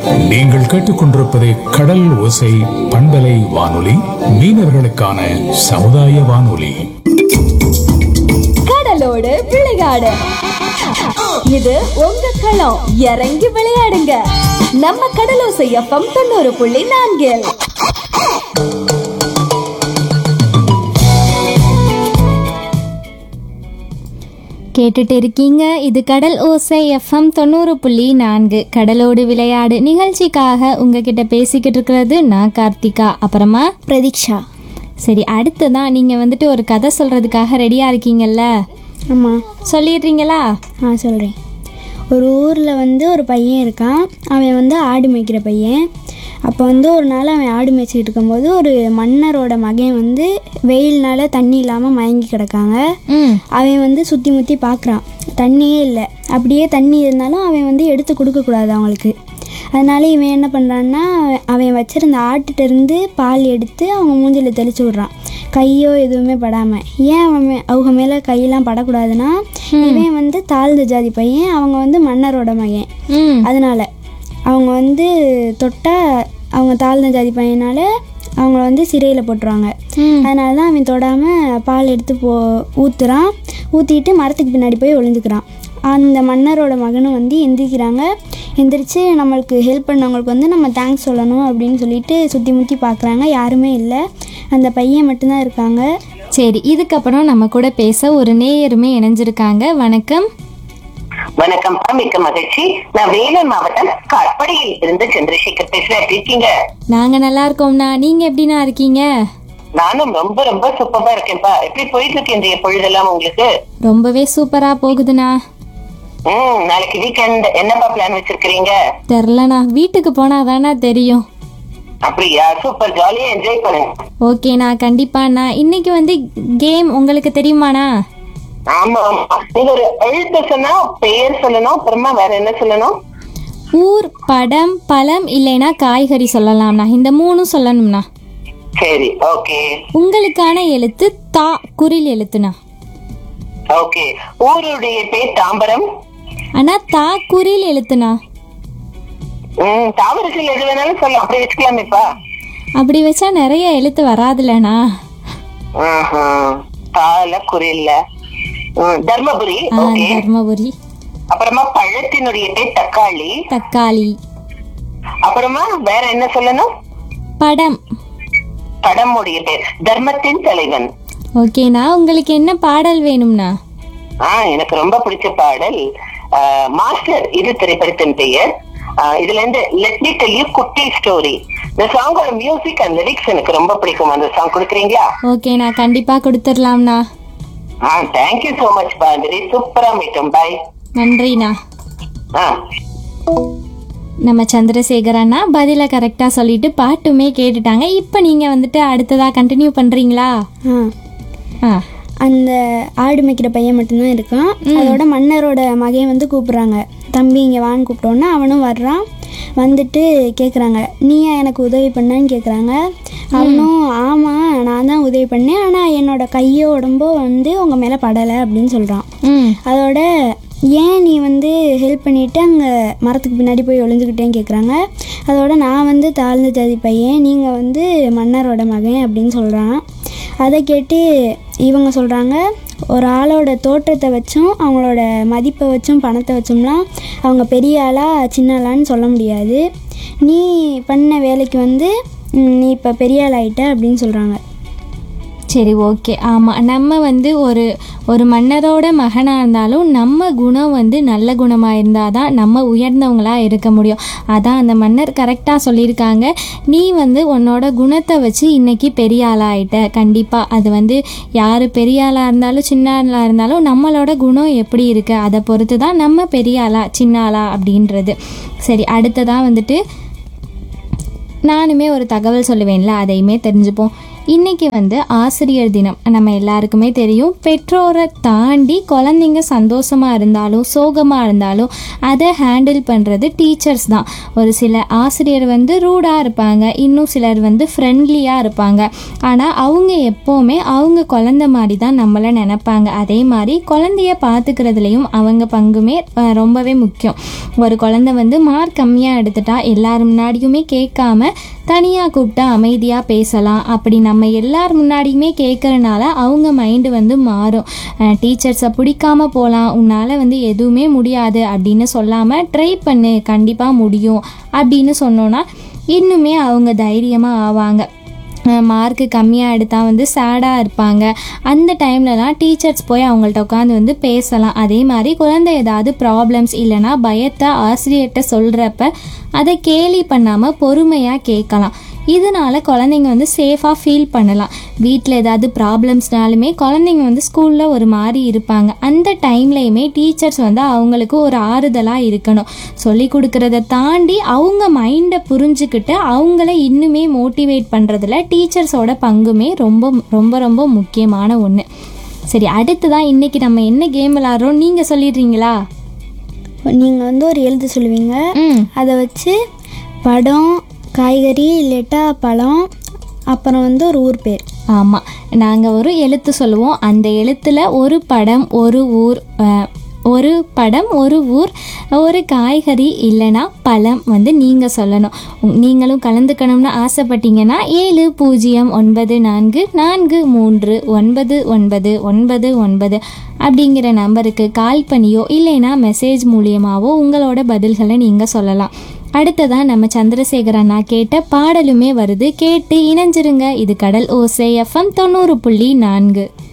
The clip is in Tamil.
நீங்கள் கேட்டுக்கொண்டிருப்பது கடல் ஓசை பண்பலை வானொலி மீனவர்களுக்கான சமுதாய வானொலி கடலோடு விளையாடு இது உங்க களம் இறங்கி விளையாடுங்க நம்ம கடலோசை எஃப்எம் தொண்ணூறு புள்ளி நான்கில் கேட்டுட்டு இருக்கீங்க இது கடல் ஓசை எஃப்எம் தொண்ணூறு புள்ளி நான்கு கடலோடு விளையாடு நிகழ்ச்சிக்காக உங்ககிட்ட பேசிக்கிட்டு இருக்கிறது நான் கார்த்திகா அப்புறமா பிரதீக்ஷா சரி அடுத்ததான் நீங்கள் வந்துட்டு ஒரு கதை சொல்கிறதுக்காக ரெடியாக இருக்கீங்கல்ல ஆமாம் சொல்லிடுறீங்களா ஆ சொல்கிறேன் ஒரு ஊரில் வந்து ஒரு பையன் இருக்கான் அவன் வந்து ஆடு மேய்க்கிற பையன் அப்போ வந்து ஒரு நாள் அவன் ஆடு மேய்ச்சிக்கிட்டு இருக்கும்போது ஒரு மன்னரோட மகன் வந்து வெயில்னால தண்ணி இல்லாமல் மயங்கி கிடக்காங்க ம் அவன் வந்து சுற்றி முற்றி பார்க்குறான் தண்ணியே இல்லை அப்படியே தண்ணி இருந்தாலும் அவன் வந்து எடுத்து கொடுக்கக்கூடாது அவங்களுக்கு அதனால இவன் என்ன பண்ணுறான்னா அவன் வச்சிருந்த ஆட்டுட்ட இருந்து பால் எடுத்து அவங்க மூஞ்சில தெளிச்சு விட்றான் கையோ எதுவுமே படாமல் ஏன் அவன் மே- அவங்க மேலே கையெல்லாம் படக்கூடாதுன்னா இவன் வந்து தாழ்ந்த ஜாதி பையன் அவங்க வந்து மன்னரோட மகன் ம் அதனால அவங்க வந்து தொட்டா அவங்க தாழ்ந்த ஜாதி பையனால அவங்கள வந்து சிறையில் போட்டுருவாங்க ம். அதனால தான் அவன் தொடாமல் பால் எடுத்து போ ஊற்றுறான் ஊற்றிட்டு மரத்துக்கு பின்னாடி போய் ஒளிஞ்சுக்கிறான் அந்த மன்னரோட மகனும் வந்து எந்திரிக்கிறாங்க எந்திரிச்சு நம்மளுக்கு ஹெல்ப் பண்ணவங்களுக்கு வந்து நம்ம தேங்க்ஸ் சொல்லணும் அப்படின்னு சொல்லிட்டு சுற்றி முற்றி பார்க்குறாங்க யாருமே இல்லை அந்த பையன் மட்டும்தான் இருக்காங்க சரி இதுக்கப்புறம் நம்ம கூட பேச ஒரு நேயருமே இணைஞ்சிருக்காங்க வணக்கம் வணக்கம் மிக்க மகிழ்ச்சி நான் வேலூர் மாவட்டம் காட்பாடியில் இருந்து சந்திரசேகர் பேசுறேன் எப்படி இருக்கீங்க நாங்கள் நல்லா இருக்கோம்ண்ணா நீங்கள் எப்படிண்ணா இருக்கீங்க நானும் ரொம்ப ரொம்ப சூப்பரா இருக்கேன்ப்பா எப்படி போயிட்டு இருக்கு இன்றைய பொழுதெல்லாம் உங்களுக்கு ரொம்பவே சூப்பராக போகுதுண்ணா ம் நாளைக்கு வீக்கெண்ட் என்னப்பா பிளான் வச்சிருக்கீங்க தெரிலண்ணா வீட்டுக்கு போனால் தானே தெரியும் அப்படியா சூப்பர் ஜாலியா என்ஜாய் பண்ணுங்க ஓகேண்ணா கண்டிப்பாண்ணா இன்னைக்கு வந்து கேம் உங்களுக்கு தெரியுமாண்ணா ஆமா ஆமா நீங்க ஒரு எழுத்து சொன்னா பெயர் சொல்லணும் அப்புறமா வேற என்ன சொல்லணும் ஊர் படம் பழம் இல்லைன்னா காய்கறி சொல்லலாம்ண்ணா இந்த மூணும் சொல்லணும்ண்ணா சரி ஓகே உங்களுக்கான எழுத்து தா குரில் எழுத்துண்ணா ஓகே ஊருடைய பேர் தாம்பரம் அண்ணா தா குரில் எழுத்துண்ணா ம் தாவரத்தில் எது வேணாலும் சொல்லலாம் அப்படி வச்சுக்கலாமேப்பா அப்படி வச்சா நிறைய எழுத்து வராதுலண்ணா ஆஹா. தால குறில்ல ம், தர்மபுரி ஆ, ஓகே தர்மபுரி அப்புறமா பழத்தினுடைய பேர் தக்காளி தக்காளி அப்புறமா வேற என்ன சொல்லணும் படம் படமுடைய பேர் தர்மத்தின் தலைவன் ஓகேண்ணா உங்களுக்கு என்ன பாடல் வேணும்ண்ணா ஆ எனக்கு ரொம்ப பிடிச்ச பாடல் ஆ, மாஸ்டர் இது திரைப்படத்தின் பெயர் ஆ, இதுல இருந்து லெட் மீ டெல் யூ குட்டி ஸ்டோரி இந்த சாங்கோட மியூசிக் அண்ட் லிரிக்ஸ் எனக்கு ரொம்ப பிடிக்கும் அந்த சாங் கொடுக்குறீங்களா ஓகேண்ணா கண்டிப்பாக கொடுத்துடலாம்ண்ணா ஆ தேங்க்யூ சோ மச் பாந்திரி சூப்பரா மீட்டும் பாய் நன்றிண்ணா ஆ நம்ம சந்திரசேகர் அண்ணா பதிலை கரெக்டாக சொல்லிட்டு பாட்டுமே கேட்டுட்டாங்க இப்போ நீங்கள் வந்துட்டு அடுத்ததாக கண்டினியூ பண்ணுறீங்களா ஆ ஆ அந்த ஆடு மேய்க்கிற பையன் மட்டும்தான் இருக்கான் அதோட மன்னரோட மகன் வந்து கூப்பிட்றாங்க தம்பி இங்கே வான்னு கூப்பிட்டோன்னா அவனும் வர்றான் வந்துட்டு கேட்குறாங்க நீயா எனக்கு உதவி பண்ணான்னு கேட்குறாங்க அவனும் ஆமாம் நான் தான் உதவி பண்ணேன் ஆனால் என்னோட கையோ உடம்போ வந்து உங்கள் மேலே படலை அப்படின்னு சொல்கிறான் ம் அதோட ஏன் நீ வந்து ஹெல்ப் பண்ணிவிட்டு அங்கே மரத்துக்கு பின்னாடி போய் ஒளிஞ்சுக்கிட்டேன்னு கேட்குறாங்க அதோட நான் வந்து தாழ்ந்த ஜாதி பையன் நீங்கள் வந்து மன்னரோட மகன் அப்படின்னு சொல்கிறான் அதை கேட்டு இவங்க சொல்கிறாங்க ஒரு ஆளோட தோற்றத்தை வச்சும் அவங்களோட மதிப்பை வச்சும் பணத்தை வச்சும்லாம் அவங்க பெரிய ஆளா சின்ன ஆளான்னு சொல்ல முடியாது நீ பண்ண வேலைக்கு வந்து ம், நீ இப்போ பெரிய ஆள் ஆயிட்ட அப்படின்னு சொல்கிறாங்க சரி ஓகே ஆமாம் நம்ம வந்து ஒரு ஒரு மன்னரோட மகனாக இருந்தாலும் நம்ம குணம் வந்து நல்ல குணமாக இருந்தால் தான் நம்ம உயர்ந்தவங்களாக இருக்க முடியும் அதான் அந்த மன்னர் கரெக்டாக சொல்லியிருக்காங்க நீ வந்து உன்னோட குணத்தை வச்சு இன்னைக்கு பெரிய ஆளாயிட்ட கண்டிப்பாக அது வந்து யார் பெரிய ஆளாக இருந்தாலும் சின்ன ஆளாக இருந்தாலும் நம்மளோட குணம் எப்படி இருக்குது அதை பொறுத்து தான் நம்ம பெரிய ஆளா சின்ன ஆளா அப்படின்றது சரி அடுத்ததாக வந்துட்டு நானுமே ஒரு தகவல் சொல்லுவேன்ல அதையுமே தெரிஞ்சுப்போம் இன்னைக்கு வந்து ஆசிரியர் தினம் நம்ம எல்லாருக்குமே தெரியும் பெற்றோரை தாண்டி குழந்தைங்க சந்தோஷமா இருந்தாலும் சோகமாக இருந்தாலும் அதை ஹேண்டில் பண்ணுறது டீச்சர்ஸ் தான் ஒரு சில ஆசிரியர் வந்து ரூடாக இருப்பாங்க இன்னும் சிலர் வந்து ஃப்ரெண்ட்லியாக இருப்பாங்க ஆனால் அவங்க எப்போவுமே அவங்க குழந்த மாதிரி தான் நம்மளை நினைப்பாங்க அதே மாதிரி குழந்தைய பார்த்துக்கிறதுலையும் அவங்க பங்குமே அஹ், ரொம்பவே முக்கியம் ஒரு குழந்தை வந்து மார்க் கம்மியாக எடுத்துட்டா எல்லார் முன்னாடியுமே கேட்காம தனியாக கூப்பிட்டா அமைதியாக பேசலாம் அப்படி நம்ம எல்லார் முன்னாடியுமே கேட்குறனால அவங்க மைண்டு வந்து மாறும் டீச்சர்ஸை பிடிக்காம போகலாம் உன்னால் வந்து எதுவுமே முடியாது அப்படின்னு சொல்லாமல் ட்ரை பண்ணு கண்டிப்பாக முடியும் அப்படின்னு சொன்னோன்னா இன்னுமே அவங்க தைரியமாக ஆவாங்க மார்க்கு கம்மியாக எடுத்தால் வந்து சேடாக இருப்பாங்க அந்த டைம்லலாம் டீச்சர்ஸ் போய் அவங்கள்ட்ட உட்காந்து வந்து பேசலாம் அதே மாதிரி குழந்தை ஏதாவது ப்ராப்ளம்ஸ் இல்லைன்னா பயத்தை ஆசிரியர்கிட்ட சொல்கிறப்ப அதை கேலி பண்ணாமல் பொறுமையாக கேட்கலாம் இதனால குழந்தைங்க வந்து சேஃபாக ஃபீல் பண்ணலாம் வீட்டில் ஏதாவது ப்ராப்ளம்ஸ்னாலுமே குழந்தைங்க வந்து ஸ்கூலில் ஒரு மாதிரி இருப்பாங்க அந்த டைம்லையுமே டீச்சர்ஸ் வந்து அவங்களுக்கு ஒரு ஆறுதலாக இருக்கணும் சொல்லி கொடுக்கறத தாண்டி அவங்க மைண்டை புரிஞ்சுக்கிட்டு அவங்கள இன்னுமே மோட்டிவேட் பண்ணுறதுல டீச்சர்ஸோட பங்குமே ரொம்ப ரொம்ப ரொம்ப முக்கியமான ஒன்று சரி அடுத்ததான் இன்னைக்கு நம்ம என்ன கேம் விளாட்றோம் நீங்கள் சொல்லிடுறீங்களா நீங்கள் வந்து ஒரு எழுத்து சொல்லுவீங்க ம் அதை வச்சு படம் காய்கறி இல்லட்டா பழம் அப்புறம் வந்து ஒரு ஊர் பேர் ஆமாம் நாங்கள் ஒரு எழுத்து சொல்லுவோம் அந்த எழுத்தில் ஒரு படம் ஒரு ஊர் அஹ், ஒரு படம் ஒரு ஊர் ஒரு காய்கறி இல்லைன்னா பழம் வந்து நீங்கள் சொல்லணும் உங்- நீங்களும் கலந்துக்கணும்னு ஆசைப்பட்டீங்கன்னா ஏழு பூஜ்ஜியம் ஒன்பது நான்கு நான்கு மூன்று ஒன்பது ஒன்பது ஒன்பது ஒன்பது அப்படிங்கிற நம்பருக்கு கால் பண்ணியோ இல்லைன்னா மெசேஜ் மூலியமாவோ உங்களோட பதில்களை நீங்கள் சொல்லலாம் அடுத்ததான் நம்ம சந்திரசேகர் அண்ணா கேட்ட பாடலுமே வருது கேட்டு இணைஞ்சிருங்க இது கடல் ஓசை எஃப்எம் தொண்ணூறு புள்ளி நான்கு